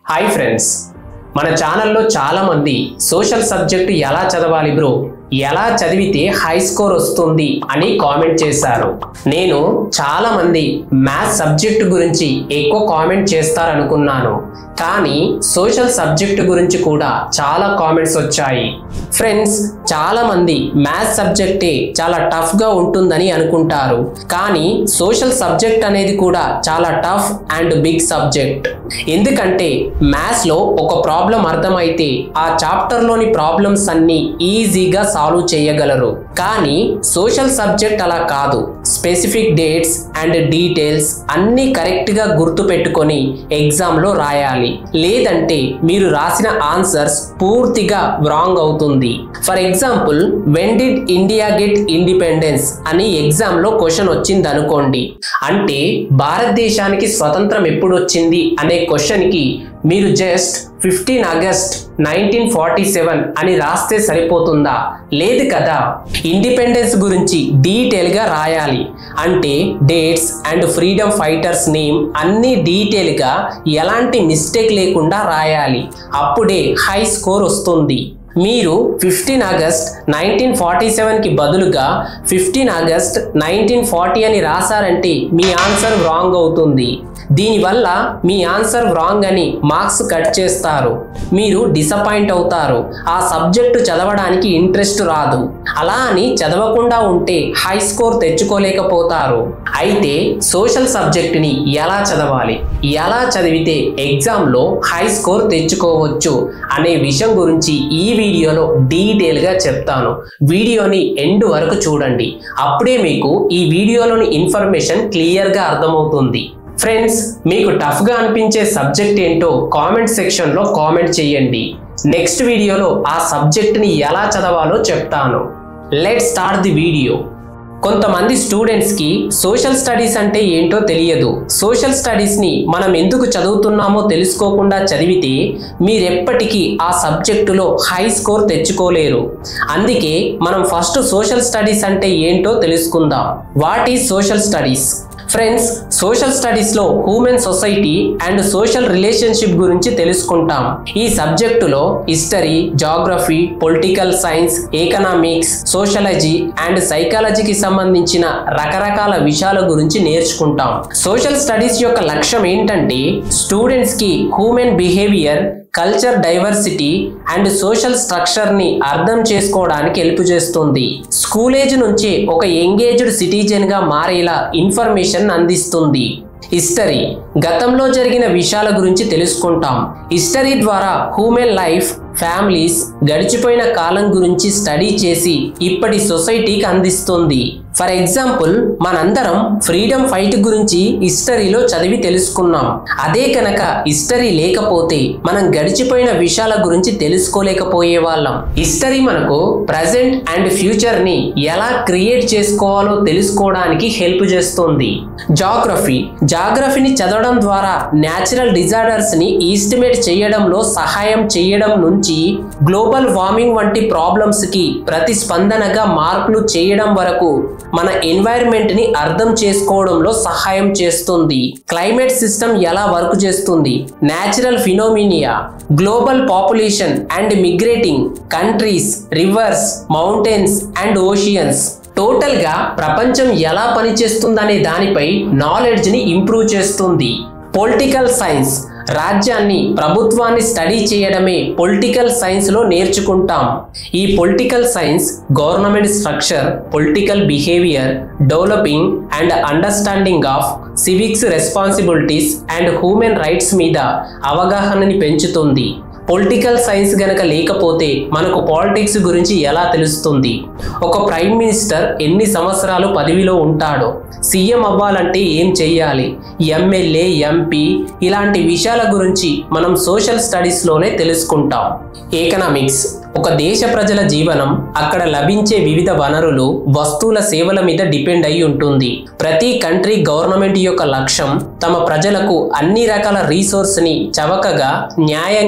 hi friends మన ఛానల్లో చాలామంది సోషల్ సబ్జెక్టు ఎలా చదవాలి బ్రో ఎలా చదివితే హై స్కోర్ వస్తుంది అని కామెంట్ చేశారు నేను చాలామంది మ్యాథ్స్ సబ్జెక్టు గురించి ఎక్కువ కామెంట్ చేస్తారనుకున్నాను కానీ సోషల్ సబ్జెక్టు గురించి కూడా చాలా కామెంట్స్ వచ్చాయి ఫ్రెండ్స్ చాలామంది మ్యాథ్స్ సబ్జెక్టే చాలా టఫ్గా ఉంటుందని అనుకుంటారు కానీ సోషల్ సబ్జెక్ట్ అనేది కూడా చాలా టఫ్ అండ్ బిగ్ సబ్జెక్ట్ ఎందుకంటే మ్యాథ్స్లో ఒక ప్రాబ్లం అర్థమైతే ఆ చాప్టర్లోని ప్రాబ్లమ్స్ అన్నీ ఈజీగా సాల్వ్ చేయగలరు కానీ సోషల్ సబ్జెక్ట్ అలా కాదు స్పెసిఫిక్ డేట్స్ అండ్ డీటెయిల్స్ అన్నీ కరెక్ట్గా గుర్తుపెట్టుకొని ఎగ్జామ్లో రాయాలి లేదంటే మీరు రాసిన ఆన్సర్స్ పూర్తిగా రాంగ్ అవుతుంది for example when did India get independence అని ఎగ్జామ్లో క్వశ్చన్ వచ్చింది అనుకోండి అంటే భారతదేశానికి స్వతంత్రం ఎప్పుడు వచ్చింది అనే క్వశ్చన్కి మీరు just fifteen August nineteen forty seven అని రాస్తే సరిపోతుందా లేదు కదా ఇండిపెండెన్స్ గురించి డీటెయిల్గా రాయాలి అంటే dates and freedom fighters name అన్ని డీటెయిల్గా ఎలాంటి మిస్టేక్ లేకుండా రాయాలి అప్పుడే హై స్కోర్ వస్తుంది మీరు ఫిఫ్టీన్ ఆగస్ట్ నైన్టీన్ ఫార్టీ సెవెన్కి బదులుగా ఫిఫ్టీన్ ఆగస్ట్ నైన్టీన్ ఫార్టీ అని రాశారంటే మీ ఆన్సర్ రాంగ్ అవుతుంది దీనివల్ల మీ ఆన్సర్ రాంగ్ అని మార్క్స్ కట్ చేస్తారు మీరు డిసప్పాయింట్ అవుతారు ఆ సబ్జెక్టు చదవడానికి ఇంట్రెస్ట్ రాదు అలా అని చదవకుండా ఉంటే హై స్కోర్ తెచ్చుకోలేకపోతారు అయితే సోషల్ సబ్జెక్టుని ఎలా చదవాలి ఎలా చదివితే ఎగ్జామ్లో హై స్కోర్ తెచ్చుకోవచ్చు అనే విషయం గురించి ఈ వీడియోలో డీటెయిల్గా చెప్తాను వీడియోని ఎండ్ వరకు చూడండి అప్పుడే మీకు ఈ వీడియోలోని ఇన్ఫర్మేషన్ క్లియర్గా అర్థమవుతుంది ఫ్రెండ్స్ మీకు టఫ్గా అనిపించే సబ్జెక్ట్ ఏంటో కామెంట్ సెక్షన్లో కామెంట్ చేయండి నెక్స్ట్ వీడియోలో ఆ సబ్జెక్ట్ని ఎలా చదవాలో చెప్తాను లెట్ స్టార్ట్ ది వీడియో కొంతమంది స్టూడెంట్స్కి సోషల్ స్టడీస్ అంటే ఏంటో తెలియదు సోషల్ స్టడీస్ని మనం ఎందుకు చదువుతున్నామో తెలుసుకోకుండా చదివితే మీరెప్పటికీ ఆ సబ్జెక్టులో హై స్కోర్ తెచ్చుకోలేరు అందుకే మనం ఫస్ట్ సోషల్ స్టడీస్ అంటే ఏంటో తెలుసుకుందాం what is social studies friends social స్టడీస్లో human society and social relationship గురించి తెలుసుకుంటాం ఈ సబ్జెక్టులో history geography political science economics sociology and సైకాలజీకి సంబంధించిన రకరకాల విషయాల గురించి నేర్చుకుంటాం సోషల్ స్టడీస్ యొక్క లక్ష్యం ఏంటంటే స్టూడెంట్స్కి human behaviour culture diversity and social స్ట్రక్చర్ని అర్థం చేసుకోవడానికి హెల్ప్ చేస్తుంది స్కూల్ ఏజ్ నుంచే ఒక ఎంగేజ్డ్ సిటిజన్గా మారేలా ఇన్ఫర్మేషన్ అందిస్తుంది హిస్టరీ గతంలో జరిగిన విషయాల గురించి తెలుసుకుంటాం హిస్టరీ ద్వారా హ్యూమన్ లైఫ్ ఫ్యామిలీస్ గడిచిపోయిన కాలం గురించి స్టడీ చేసి ఇప్పటి సొసైటీకి అందిస్తుంది ఫర్ ఎగ్జాంపుల్ మనందరం ఫ్రీడమ్ ఫైట్ గురించి హిస్టరీలో చదివి తెలుసుకున్నాం అదే కనుక హిస్టరీ లేకపోతే మనం గడిచిపోయిన విషయాల గురించి తెలుసుకోలేకపోయే వాళ్ళం హిస్టరీ మనకు ప్రజెంట్ అండ్ ఫ్యూచర్ ని ఎలా క్రియేట్ చేసుకోవాలో తెలుసుకోవడానికి హెల్ప్ చేస్తుంది జాగ్రఫీ జాగ్రఫీని చదవడం ద్వారా న్యాచురల్ డిజార్డర్స్ ని ఈస్టిమేట్ చేయడంలో సహాయం చేయడం నుంచి గ్లోబల్ వార్మింగ్ వంటి ప్రాబ్లమ్స్ కి ప్రతిస్పందనగా మార్పులు చేయడం వరకు మన ఎన్వైరన్మెంట్ ని అర్థం చేసుకోవడంలో సహాయం చేస్తుంది క్లైమేట్ సిస్టమ్ ఎలా వర్క్ చేస్తుంది natural phenomena global population and migrating countries rivers mountains and oceans టోటల్గా ప్రపంచం ఎలా పనిచేస్తుందనే దానిపై నాలెడ్జ్ని ఇంప్రూవ్ చేస్తుంది పొలిటికల్ సైన్స్ రాజ్యాన్ని ప్రభుత్వాన్ని స్టడీ చేయడమే పొలిటికల్ సైన్స్లో నేర్చుకుంటాం ఈ political science government structure political behaviour developing and understanding of civics responsibilities and human rights మీద అవగాహనని పెంచుతుంది పొలిటికల్ సైన్స్ గనక లేకపోతే మనకు పాలిటిక్స్ గురించి ఎలా తెలుస్తుంది ఒక ప్రైమ్ మినిస్టర్ ఎన్ని సంవత్సరాలు పదవిలో ఉంటాడో సీఎం అవ్వాలంటే ఏం చెయ్యాలి ఎమ్మెల్యే ఎంపీ ఇలాంటి విషయాల గురించి మనం సోషల్ స్టడీస్లోనే తెలుసుకుంటాం ఎకనామిక్స్ ఒక దేశ ప్రజల జీవనం అక్కడ లభించే వివిధ వనరులు వస్తువుల సేవల మీద డిపెండ్ అయి ఉంటుంది ప్రతి కంట్రీ గవర్నమెంట్ యొక్క లక్ష్యం తమ ప్రజలకు అన్ని రకాల రీసోర్స్ ని చవకగా న్యాయంగా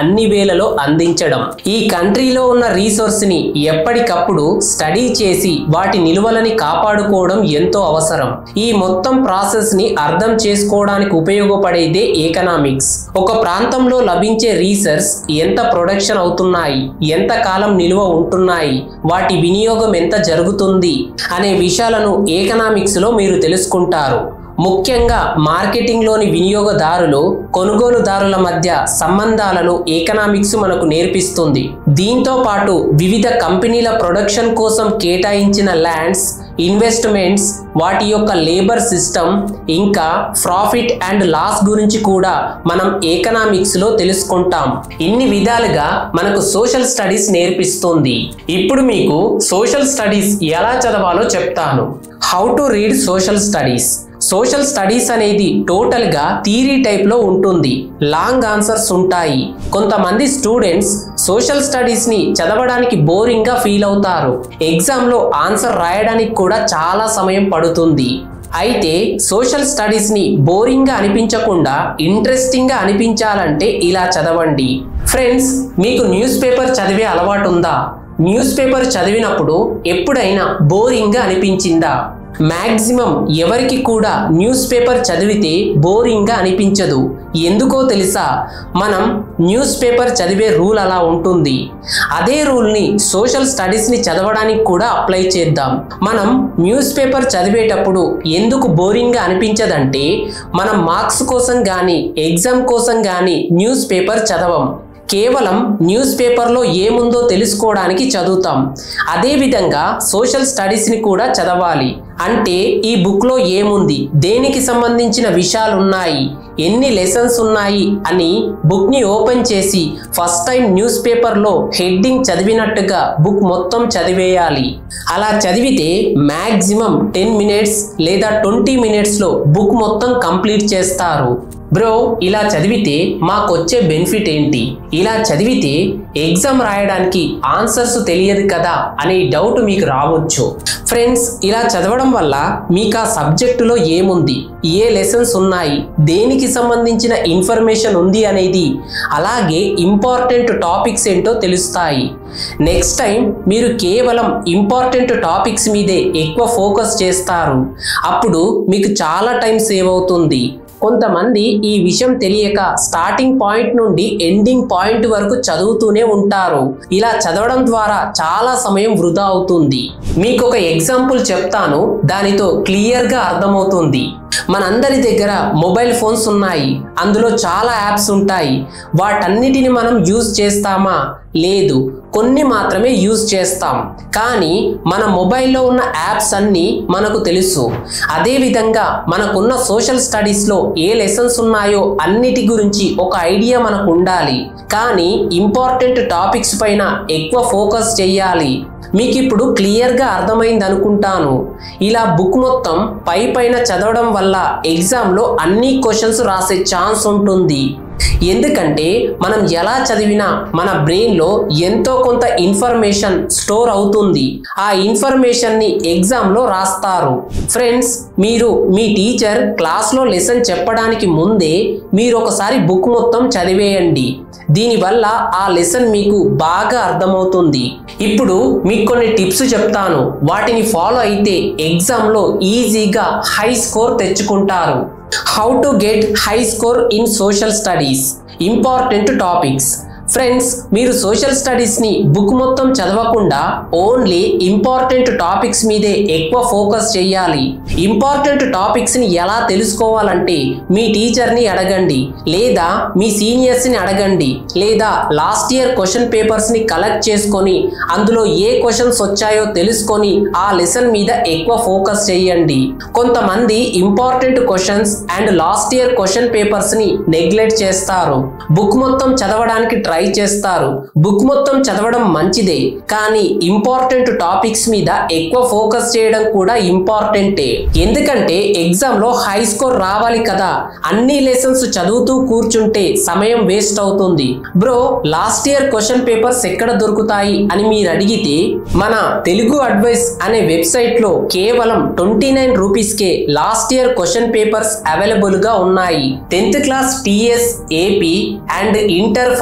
అన్ని వేళలో అందించడం ఈ కంట్రీలో ఉన్న రీసోర్స్ ని ఎప్పటికప్పుడు స్టడీ చేసి వాటి నిలువలని కాపాడుకోవడం ఎంతో అవసరం ఈ మొత్తం ప్రాసెస్ ని అర్థం చేసుకోవడానికి ఉపయోగపడేదే ఎకనామిక్స్ ఒక ప్రాంతంలో లభించే రీసర్చ్ ఎంత ప్రొడక్షన్ అవుతున్నాయి ఎంత కాలం నిల్వ ఉంటున్నాయి వాటి వినియోగం ఎంత జరుగుతుంది అనే విషయాలను ఎకనామిక్స్ లో మీరు తెలుసుకుంటారు ముఖ్యంగా మార్కెటింగ్లోని వినియోగదారులు కొనుగోలుదారుల మధ్య సంబంధాలను ఎకనామిక్స్ మనకు నేర్పిస్తుంది దీంతో పాటు వివిధ కంపెనీల ప్రొడక్షన్ కోసం కేటాయించిన ల్యాండ్స్ ఇన్వెస్ట్మెంట్స్ వాటి యొక్క లేబర్ సిస్టమ్ ఇంకా ప్రాఫిట్ అండ్ లాస్ గురించి కూడా మనం ఎకనామిక్స్ లో తెలుసుకుంటాం ఇన్ని విధాలుగా మనకు సోషల్ స్టడీస్ నేర్పిస్తుంది ఇప్పుడు మీకు సోషల్ స్టడీస్ ఎలా చదవాలో చెప్తాను how to read social studies social studies అనేది టోటల్ గా థీరీ టైప్ లో ఉంటుంది లాంగ్ ఆన్సర్స్ ఉంటాయి కొంతమంది స్టూడెంట్స్ సోషల్ స్టడీస్ ని చదవడానికి బోరింగ్ గా ఫీల్ అవుతారు ఎగ్జామ్ లో ఆన్సర్ రాయడానికి కూడా చాలా సమయం పడుతుంది అయితే సోషల్ స్టడీస్ ని బోరింగ్ గా అనిపించకుండా ఇంట్రెస్టింగ్ గా అనిపించాలంటే ఇలా చదవండి ఫ్రెండ్స్ మీకు న్యూస్ పేపర్ చదివే అలవాటు ఉందా న్యూస్ పేపర్ చదివినప్పుడు ఎప్పుడైనా బోరింగ్ గా అనిపించిందా మ్యాక్సిమం ఎవరికి కూడా న్యూస్ పేపర్ చదివితే బోరింగ్గా అనిపించదు ఎందుకో తెలుసా మనం న్యూస్ పేపర్ చదివే రూల్ అలా ఉంటుంది అదే రూల్ని సోషల్ స్టడీస్ని చదవడానికి కూడా అప్లై చేద్దాం మనం న్యూస్ పేపర్ చదివేటప్పుడు ఎందుకు బోరింగ్గా అనిపించదంటే మనం మార్క్స్ కోసం కానీ ఎగ్జామ్ కోసం కానీ న్యూస్ పేపర్ చదవం కేవలం న్యూస్ పేపర్లో ఏముందో తెలుసుకోవడానికి చదువుతాం అదేవిధంగా సోషల్ స్టడీస్ని కూడా చదవాలి అంటే ఈ బుక్లో ఏముంది దేనికి సంబంధించిన విషయాలు ఉన్నాయి ఎన్ని లెసన్స్ ఉన్నాయి అని బుక్ని ఓపెన్ చేసి ఫస్ట్ టైం న్యూస్ పేపర్లో హెడ్డింగ్ చదివినట్టుగా బుక్ మొత్తం చదివేయాలి అలా చదివితే మ్యాక్సిమం టెన్ మినిట్స్ లేదా ట్వంటీ మినిట్స్లో బుక్ మొత్తం కంప్లీట్ చేస్తారు బ్రో ఇలా చదివితే మాకు వచ్చే బెనిఫిట్ ఏంటి ఇలా చదివితే ఎగ్జామ్ రాయడానికి ఆన్సర్స్ తెలియదు కదా అనే డౌట్ మీకు రావచ్చు ఫ్రెండ్స్ ఇలా చదవడం వల్ల మీకు ఆ సబ్జెక్టులో ఏముంది ఏ లెసన్స్ ఉన్నాయి దేనికి సంబంధించిన ఇన్ఫర్మేషన్ ఉంది అనేది అలాగే ఇంపార్టెంట్ టాపిక్స్ ఏంటో తెలుస్తాయి నెక్స్ట్ టైం మీరు కేవలం ఇంపార్టెంట్ టాపిక్స్ మీదే ఎక్కువ ఫోకస్ చేస్తారు అప్పుడు మీకు చాలా టైం సేవ్ అవుతుంది కొంతమంది ఈ విషయం తెలియక స్టార్టింగ్ పాయింట్ నుండి ఎండింగ్ పాయింట్ వరకు చదువుతూనే ఉంటారు ఇలా చదవడం ద్వారా చాలా సమయం వృధా అవుతుంది మీకు ఒక ఎగ్జాంపుల్ చెప్తాను దానితో క్లియర్గా అర్థమవుతుంది మనందరి దగ్గర మొబైల్ ఫోన్స్ ఉన్నాయి అందులో చాలా యాప్స్ ఉంటాయి వాటన్నిటిని మనం యూజ్ చేస్తామా లేదు కొన్ని మాత్రమే యూజ్ చేస్తాం కానీ మన మొబైల్లో ఉన్న యాప్స్ అన్నీ మనకు తెలుసు అదేవిధంగా మనకున్న సోషల్ స్టడీస్లో ఏ లెసన్స్ ఉన్నాయో అన్నిటి గురించి ఒక ఐడియా మనకు ఉండాలి కానీ ఇంపార్టెంట్ టాపిక్స్ పైన ఎక్కువ ఫోకస్ చేయాలి మీకు ఇప్పుడు క్లియర్గా అర్థమైంది అనుకుంటాను ఇలా బుక్ మొత్తం పై పైన చదవడం వల్ల ఎగ్జామ్లో అన్ని క్వశ్చన్స్ రాసే ఛాన్స్ ఉంటుంది ఎందుకంటే మనం ఎలా చదివినా మన బ్రెయిన్లో ఎంతో కొంత ఇన్ఫర్మేషన్ స్టోర్ అవుతుంది ఆ ఇన్ఫర్మేషన్ని ఎగ్జామ్లో రాస్తారు ఫ్రెండ్స్ మీరు మీ టీచర్ క్లాస్లో లెసన్ చెప్పడానికి ముందే మీరు ఒకసారి బుక్ మొత్తం చదివేయండి దీనివల్ల ఆ లెసన్ మీకు బాగా అర్థమవుతుంది ఇప్పుడు మీకు కొన్ని టిప్స్ చెప్తాను వాటిని ఫాలో అయితే ఎగ్జామ్లో ఈజీగా హై స్కోర్ తెచ్చుకుంటారు how to get high score in social studies important topics friends మీరు సోషల్ స్టడీస్ని బుక్ మొత్తం చదవకుండా ఓన్లీ ఇంపార్టెంట్ టాపిక్స్ మీదే ఎక్కువ ఫోకస్ చేయాలి ఇంపార్టెంట్ టాపిక్స్ని ఎలా తెలుసుకోవాలంటే మీ టీచర్ని అడగండి లేదా మీ సీనియర్స్ని అడగండి లేదా లాస్ట్ ఇయర్ క్వశ్చన్ పేపర్స్ని కలెక్ట్ చేసుకొని అందులో ఏ క్వశ్చన్స్ వచ్చాయో తెలుసుకొని ఆ లెసన్ మీద ఎక్కువ ఫోకస్ చేయండి కొంతమంది important questions and last year question పేపర్స్ని నెగ్లెక్ట్ చేస్తారు బుక్ మొత్తం చదవడానికి ట్రై చేస్తారు బుక్ మొత్తం చదవడం మంచిదే కానీ ఇంపార్టెంట్ టాపిక్స్ మీద ఎక్కువ ఫోకస్ చేయడం కూడా ఇంపార్టెంటే ఎందుకంటే ఎగ్జామ్ లో హై స్కోర్ రావాలి కదా అన్ని లెసన్స్ చదువుతూ కూర్చుంటే సమయం వేస్ట్ అవుతుంది bro last year question papers ఎక్కడ దొరుకుతాయి అని మీరు అడిగితే మన తెలుగు అడ్వైస్ అనే వెబ్సైట్ లో కేవలం ట్వంటీ నైన్ రూపీస్ కే last year question papers available గా ఉన్నాయి tenth class TS AP and inter first year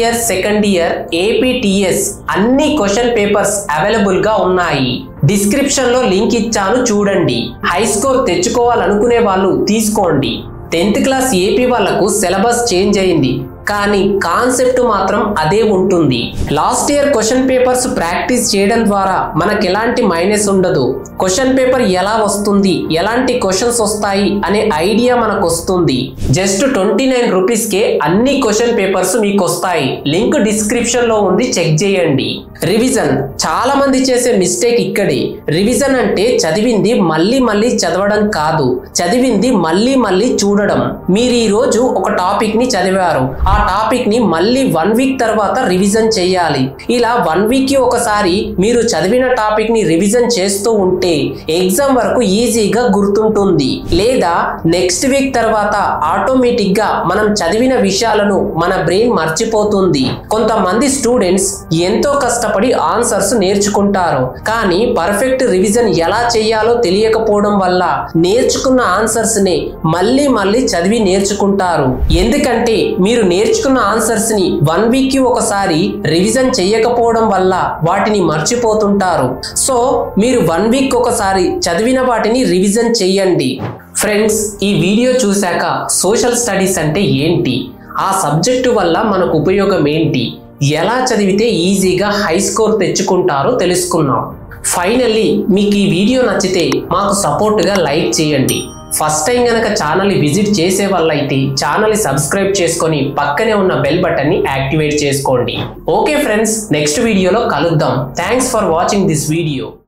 year second year APTS అన్ని క్వశ్చన్ పేపర్స్ అవైలబుల్ గా ఉన్నాయి డిస్క్రిప్షన్ లో లింక్ ఇచ్చాను చూడండి హై స్కోర్ తెచ్చుకోవాలనుకునే వాళ్ళు తీసుకోండి టెన్త్ క్లాస్ ఏపీ వాళ్లకు సిలబస్ చేంజ్ అయింది కానీ కాన్సెప్ట్ మాత్రం అదే ఉంటుంది last year question papers practice చేయడం ద్వారా మనకు ఎలాంటి మైనస్ ఉండదు క్వశ్చన్ పేపర్ ఎలా వస్తుంది ఎలాంటి క్వశ్చన్స్ వస్తాయి అనే ఐడియా మనకు వస్తుంది జస్ట్ ట్వంటీ నైన్ రూపీస్ కే అన్ని క్వశ్చన్ పేపర్స్ మీకు వస్తాయి లింక్ డిస్క్రిప్షన్ లో ఉంది చెక్ చేయండి రివిజన్ చాలా మంది చేసే మిస్టేక్ ఇక్కడే రివిజన్ అంటే చదివింది మళ్ళీ మళ్ళీ చదవడం కాదు చదివింది మళ్ళీ మళ్ళీ చూడడం మీరు ఈ రోజు ఒక టాపిక్ ని చదివారు ఆ టాపిక్ ని మళ్ళీ వన్ వీక్ తర్వాత రివిజన్ చేయాలి ఇలా వన్ వీక్ కి ఒకసారి మీరు చదివిన టాపిక్ ని రివిజన్ చేస్తూ ఉంటే ఎగ్జామ్ వరకు ఈజీగా గుర్తుంటుంది లేదా నెక్స్ట్ వీక్ తర్వాత ఆటోమేటిక్ గా మనం చదివిన విషయాలను మన బ్రెయిన్ మర్చిపోతుంది కొంతమంది స్టూడెంట్స్ ఎంతో కష్టపడి ఆన్సర్స్ నేర్చుకుంటారు కానీ పర్ఫెక్ట్ రివిజన్ ఎలా చేయాలో తెలియకపోవడం వల్ల నేర్చుకున్న ఆన్సర్స్ ని మళ్ళీ మళ్ళీ చదివి నేర్చుకుంటారు ఎందుకంటే మీరు నేర్చుకున్న ఆన్సర్స్ ని వన్ వీక్ కి ఒకసారి రివిజన్ చేయకపోవడం వల్ల వాటిని మర్చిపోతుంటారు సో మీరు వన్ వీక్ ఒకసారి చదివిన వాటిని రివిజన్ చేయండి ఫ్రెండ్స్ ఈ వీడియో చూశాక సోషల్ స్టడీస్ అంటే ఏంటి ఆ సబ్జెక్టు వల్ల మనకు ఉపయోగం ఏంటి ఎలా చదివితే ఈజీగా హై స్కోర్ తెచ్చుకుంటారో తెలుసుకున్నాం ఫైనల్లీ మీకు ఈ వీడియో నచ్చితే మాకు సపోర్ట్గా లైక్ చేయండి ఫస్ట్ టైం గనక ఛానల్ని విజిట్ చేసే వాళ్ళైతే ఛానల్ని సబ్స్క్రైబ్ చేసుకొని పక్కనే ఉన్న బెల్ బటన్ని యాక్టివేట్ చేసుకోండి ఓకే ఫ్రెండ్స్ నెక్స్ట్ వీడియోలో కలుద్దాం thanks for watching this video